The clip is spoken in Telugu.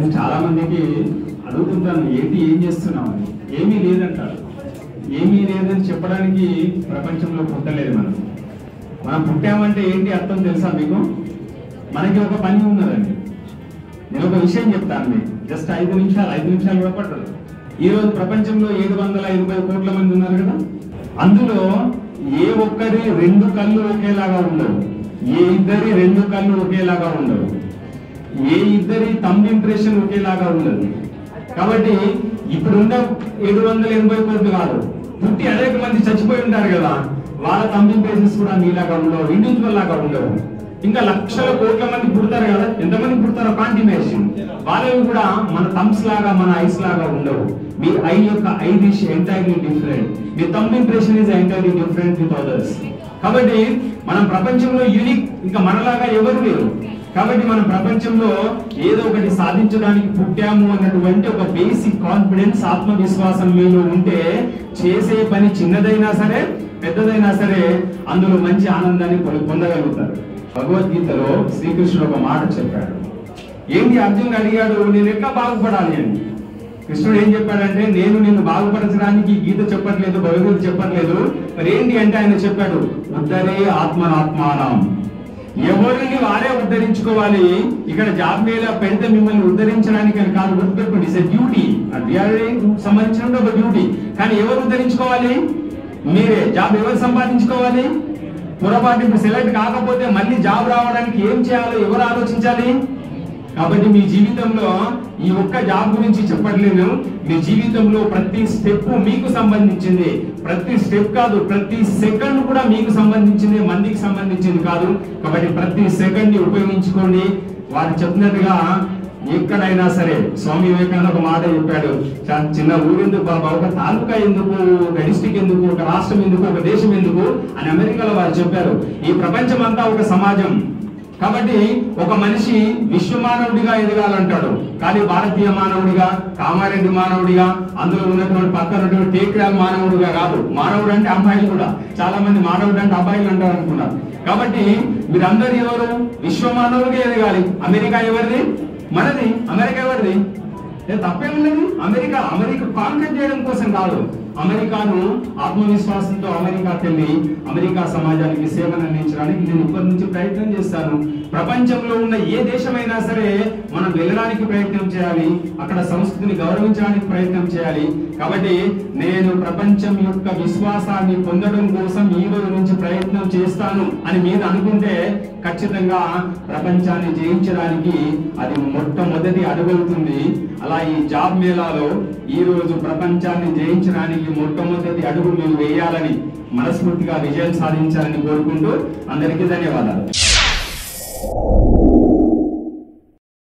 నేను చాలా మందికి అడుగుతుంటాను ఏంటి ఏం చేస్తున్నావు అని ఏమీ లేదంటారు ఏమీ లేదని చెప్పడానికి ప్రపంచంలో పుట్టలేదు మనం మనం పుట్టామంటే ఏంటి అర్థం తెలుసా మీకు మనకి ఒక పని ఉన్నదండి నేను ఒక విషయం చెప్తాను మీకు జస్ట్ ఐదు నిమిషాలు ఐదు నిమిషాలు కూడా పట్టదు ఈ రోజు ప్రపంచంలో ఏడు వందల ఇరవై కోట్ల మంది ఉన్నారు కదా అందులో ఏ ఒక్కరి రెండు కళ్ళు ఒకేలాగా ఉండవు ఏ ఇద్దరి రెండు కళ్ళు ఒకేలాగా ఉండవు ఏ ఇద్దరి తమ్ ఇంప్రెషన్ ఒకేలాగా ఉండదు కాబట్టి ఇప్పుడున్న ఏడు వందల ఎనభై కోట్లు కాదు పుట్టి అనేక మంది చచ్చిపోయి ఉంటారు కదా వాళ్ళ తమ్ ఇంప్రెషన్స్ కూడా మీలాగా ఉండవు ఇండివిజువల్ లాగా ఉండవు ఇంకా లక్షల కోట్ల మంది పుడతారు కదా ఎంతమంది పుడతారో కాంట్ ఇమేజిన్ వాళ్ళవి కూడా మన థమ్స్ లాగా మన ఐస్ లాగా ఉండవు మీ ఐ యొక్క ఐ డిష్ ఎంటైర్లీ డిఫరెంట్ మీ thumb impression is entirely different with others కాబట్టి మనం ప్రపంచంలో యూనిక్ ఇంకా మనలాగా ఎవరు లేరు కాబట్టి మనం ప్రపంచంలో ఏదో ఒకటి సాధించడానికి పుట్టాము అన్నటువంటి ఒక బేసిక్ కాన్ఫిడెన్స్ ఆత్మవిశ్వాసం మీలో ఉంటే చేసే పని చిన్నదైనా సరే పెద్దదైనా సరే అందులో మంచి ఆనందాన్ని పొంద- పొందగలుగుతారు భగవద్గీతలో శ్రీకృష్ణుడు ఒక మాట చెప్పాడు ఏంటి అర్జునుడు అడిగాడు నేను ఎట్లా బాగుపడాలి అని కృష్ణుడు ఏం చెప్పాడంటే నేను నిన్ను బాగుపరచడానికి గీత చెప్పట్లేదు భగవద్గీత చెప్పట్లేదు మరి ఏంటి అంటే ఆయన చెప్పాడు ఉద్ధరే ఆత్మనాత్మానం ఎవరిని వారే ఉద్ధరించుకోవాలి ఇక్కడ జాబ్ మీద పెడితే మిమ్మల్ని ఉద్ధరించడానికి అని కాదు గుర్తుపెట్టుకోండి ఇట్స్ డ్యూటీ సంబంధించిన ఒక డ్యూటీ కానీ ఎవరు ఉద్ధరించుకోవాలి మీరే జాబ్ ఎవరు సంపాదించుకోవాలి పొరపాటు ఇప్పుడు సెలెక్ట్ కాకపోతే మళ్ళీ జాబ్ రావడానికి ఏం చేయాలో ఎవరు ఆలోచించాలి కాబట్టి మీ జీవితంలో ఈ ఒక్క జాబ్ గురించి చెప్పట్లేను మీ జీవితంలో ప్రతి స్టెప్ మీకు సంబంధించింది ప్రతి స్టెప్ కాదు ప్రతి సెకండ్ కూడా మీకు సంబంధించింది మందికి సంబంధించింది కాదు కాబట్టి ప్రతి సెకండ్ ని ఉపయోగించుకోండి వారు చెప్పినట్టుగా ఎక్కడైనా సరే స్వామి వివేకానంద ఒక మాట చెప్పాడు చా- చిన్న ఊరెందుకు బాబా ఒక తాలూకా ఎందుకు ఒక డిస్టిక్ ఎందుకు ఒక రాష్ట్రం ఎందుకు ఒక దేశం ఎందుకు అని అమెరికాలో వారు చెప్పారు ఈ ప్రపంచం అంతా ఒక సమాజం కాబట్టి ఒక మనిషి విశ్వ మానవుడిగా ఎదగాలంటాడు కానీ భారతీయ మానవుడిగా కామారెడ్డి మానవుడిగా అందులో ఉన్నటువంటి పక్కన ఉన్నటువంటి టేక్రాల్ మానవుడిగా కాదు మానవుడు అంటే అమ్మాయిలు కూడా చాలా మంది మానవుడు అంటే అబ్బాయిలు అంటారు అనుకున్నారు కాబట్టి మీరందరూ ఎవరు విశ్వ మానవుడిగా ఎదగాలి అమెరికా ఎవరిది మనది అమెరికా ఎవరిది ఏ తప్పేమున్నది అమెరికా అమెరికా కాంకర్ చేయడం కోసం కాదు అమెరికాను ఆత్మవిశ్వాసంతో అమెరికాకి వెళ్ళి అమెరికా సమాజానికి సేవను అందించడానికి నేను ఇప్పటి నుంచి ప్రయత్నం చేస్తాను ప్రపంచంలో ఉన్న ఏ దేశమైనా సరే మనం వెళ్ళడానికి ప్రయత్నం చేయాలి అక్కడ సంస్కృతిని గౌరవించడానికి ప్రయత్నం చేయాలి కాబట్టి నేను ప్రపంచం యొక్క విశ్వాసాన్ని పొందడం కోసం ఈ రోజు నుంచి ప్రయత్నం చేస్తాను అని మీరు అనుకుంటే ఖచ్చితంగా ప్రపంచాన్ని జయించడానికి అది మొట్టమొదటి అడుగవుతుంది అలా ఈ జాబ్ మేళాలో ఈ రోజు ప్రపంచాన్ని జయించడానికి మొట్టమొదటి అడుగు మీరు వేయాలని మనస్ఫూర్తిగా విజయం సాధించాలని కోరుకుంటూ అందరికీ ధన్యవాదాలు